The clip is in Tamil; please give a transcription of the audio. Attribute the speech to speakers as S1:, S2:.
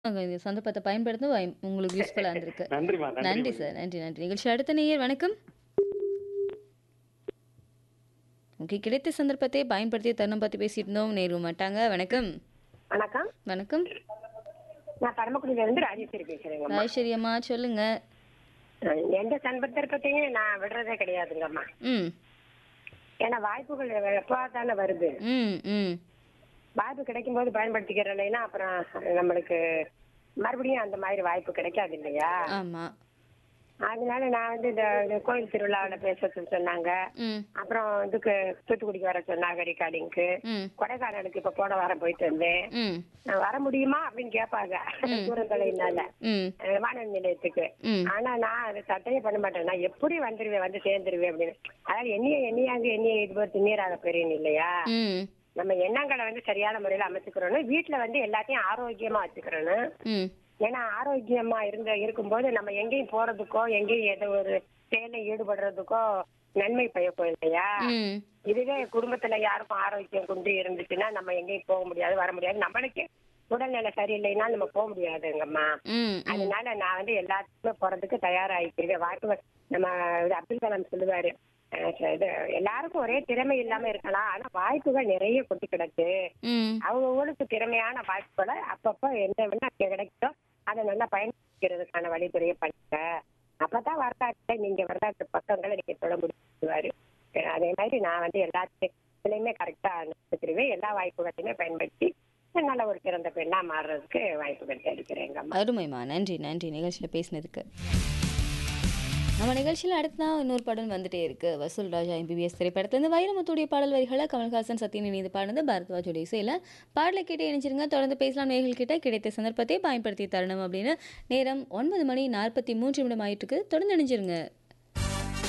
S1: இந்த சந்தர்ப்பத்தை பயன்படுத்த வாய்- உங்களுக்கு யூஸ்ஃபுல்லா இருந்திருக்கு
S2: நன்றிமா
S1: நன்றி
S2: நன்றி
S1: சார் நன்றி நன்றி நிகழ்ச்சி அடுத்த நேயர் வணக்கம் ஓகே கிடைத்த சந்தர்ப்பத்தை பயன்படுத்தி தருணம் பத்தி பேசிட்டு இருந்தோம் நேரு மாட்டாங்க வணக்கம்
S3: வணக்கம்
S1: வணக்கம்
S3: நான் பரமக்குடியில இருந்து ராஜேஸ்வரி பேசுறேங்கம்மா
S1: ராஜேஸ்வரி அம்மா சொல்லுங்க
S3: அஹ் எந்த சந்தர்ப்பத்தையும் நான் விடுறதே கிடையாதுங்கம்மா
S1: ம்
S3: ஏன்னா வாய்ப்புகள் எப்போ தானே வருது
S1: ம் ம்
S3: வாய்ப்பு கிடைக்கும் போது பயன்படுத்திக்கிறேன்னா அப்புறம் நம்மளுக்கு மறுபடியும் அந்த மாதிரி வாய்ப்பு கிடைக்காது இல்லையா
S1: ஆமா
S3: அதனால நான் வந்து இந்த இந்த கோயில் திருவிழாவில் பேச சொன்னாங்க
S1: ம்
S3: அப்புறம் இதுக்கு தூத்துக்குடிக்கு வர சொன்னாங்க ரெக்கார்டிங்க்கு
S1: ம்
S3: கொடைக்கானலுக்கு இப்ப போன வாரம் போயிட்டு வந்தேன்
S1: ம்
S3: நான் வர முடியுமா அப்படின்னு கேட்பாங்க தூரத்தலையினால
S1: ம்
S3: அஹ் வானொலி நிலையத்துக்கு
S1: ம்
S3: ஆனா நான் அதை சட்டையே பண்ண மாட்டேன் நான் எப்படி வந்துருவேன் வந்து சேர்ந்துருவேன் அப்படின்னு அதாவது என்னைய எண்ணியாங்க என்னைய இது போட்டு நீராக பெரியன் இல்லையா
S1: ம்
S3: நம்ம எண்ணங்களை வந்து சரியான முறையில அமைச்சுக்கிறோம் வீட்டுல வந்து எல்லாத்தையும் ஆரோக்கியமா வச்சுக்கிறோம்
S1: ம்
S3: ஏன்னா ஆரோக்கியமா இருந்த இருக்கும்போது நம்ம எங்கேயும் போறதுக்கோ எங்கேயும் ஏதோ ஒரு செயலில் ஈடுபடுறதுக்கோ நன்மை பயக்கும் இல்லையா
S1: ம்
S3: இதுவே குடும்பத்துல யாருக்கும் ஆரோக்கியம் குன்றி இருந்துச்சுன்னா நம்ம எங்கேயும் போக முடியாது வர முடியாது நம்மளுக்கு உடல்நிலை சரியில்லைன்னா நம்ம போக முடியாதுங்கம்மா
S1: ம்
S3: அதனால நான் வந்து எல்லாத்துக்குமே போறதுக்கு தயாராகிக்கிறேன் வாய்ப்பு நம்ம இது அப்துல் கலாம் சொல்லுவாரு அஹ் ச- இது எல்லாருக்கும் ஒரே திறமை இல்லாம இருக்கலாம் ஆனா வாய்ப்புகள் நிறைய கொட்டி கிடக்கு
S1: ம்
S3: அவங்கவுங்களுக்கு திறமையான வாய்ப்புகளை அப்பப்ப என்ன வேணா கிடைக்குதோ அதை நல்லா பயன்படுத்திக்கிறதுக்கான வழிமுறையை பண்ணுங்க அப்பதான் வரலாற்றை நீங்க வரலாற்று பக்கங்களை நீங்க சொல்ல முடியுவாரு அதே மாதிரி நான் வந்து எல்லாத்துலயுமே கரெக்டா நடத்துக்கிறேன் எல்லா வாய்ப்புகளையுமே பயன்படுத்தி நல்ல ஒரு சிறந்த பெண்ணா மாறுறதுக்கு வாய்ப்புகள் தேடிக்கிறேங்க
S1: அருமைம்மா நன்றி நன்றி நிகழ்ச்சியில் பேசினதுக்கு நம்ம நிகழ்ச்சியில் அடுத்ததான் இன்னொரு பாடல் வந்துட்டே இருக்கு வசூல் ராஜா எம்பிபிஎஸ் திரைப்படத்துலேருந்து வைரமுத்துடைய பாடல் வரிகளை கமல்ஹாசன் சத்யன் இணைந்து பாடுனது பாரத்வாஜோட இசையில் பாடலை கேட்டு இணைஞ்சிருங்க தொடர்ந்து பேசலாம் நேர்கள் கிட்ட கிடைத்த சந்தர்ப்பத்தை பயன்படுத்தி தரணும் அப்படின்னு நேரம் ஒன்பது மணி நாற்பத்தி மூன்று நிமிடம் ஆயிட்டு இருக்கு தொடர்ந்து இணைஞ்சிருங்க